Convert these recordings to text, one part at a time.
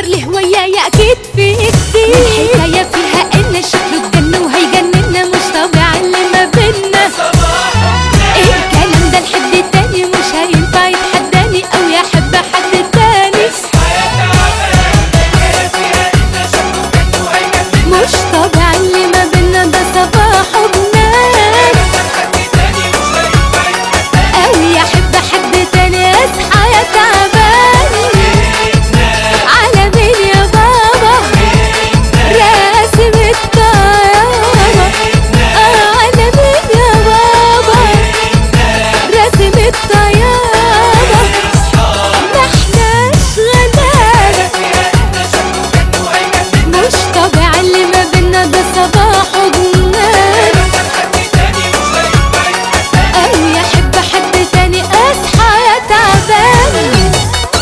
صار لي هواية أكيد في كتير الحكاية فيها إن شكله اتجن وهيجننا مش طبيعي اللي ما بينا إيه الكلام ده لحد تاني مش هينفع يتحداني أو يحب حد تاني مش طبيعي اللي ما بينا ده صباح وبنات أو يحب حد تاني اصحى يا تعبان على مين يا بابا راسم الطيارة آه على مين يا بابا راسم الطيارة ما احناش غلابة مش طبيعي اللي ما بينا ده صباح وجنان أو يحب حد تاني اصحى يا تعبان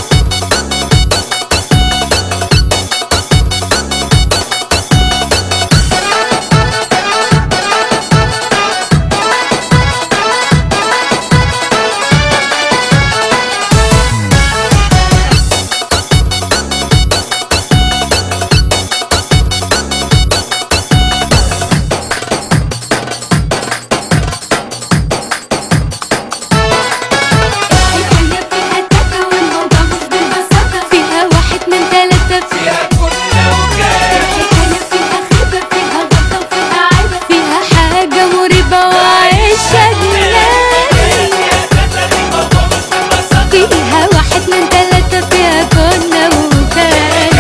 الحكاية فيها تكة والموضوع مش بالبساطة فيها واحد من تلاتة فيها الحكاية فيها خيبة فيها غلطة وفيها عيبة فيها حاجة مريبة وعيشة جنان فيها واحد من تلاتة فيها كنا وكان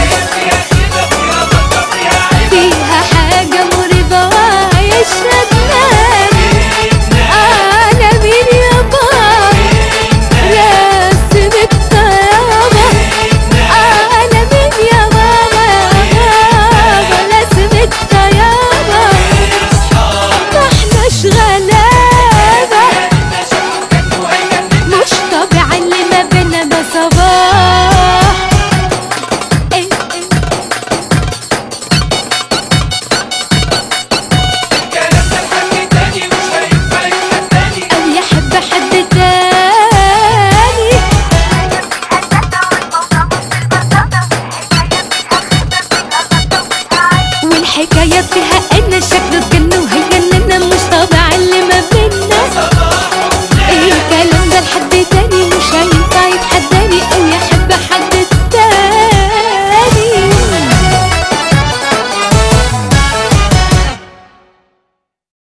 فيها حاجة مريبة وعيشة جنان أنا مين يا بابا راسم الطيابة أنا مين يا بابا بابا راسم الطيابة ما احناش غلابة مش طبيعي اللي ما بينا ده صباح إيه إيه أو يحب حد تاني والحكاية فيها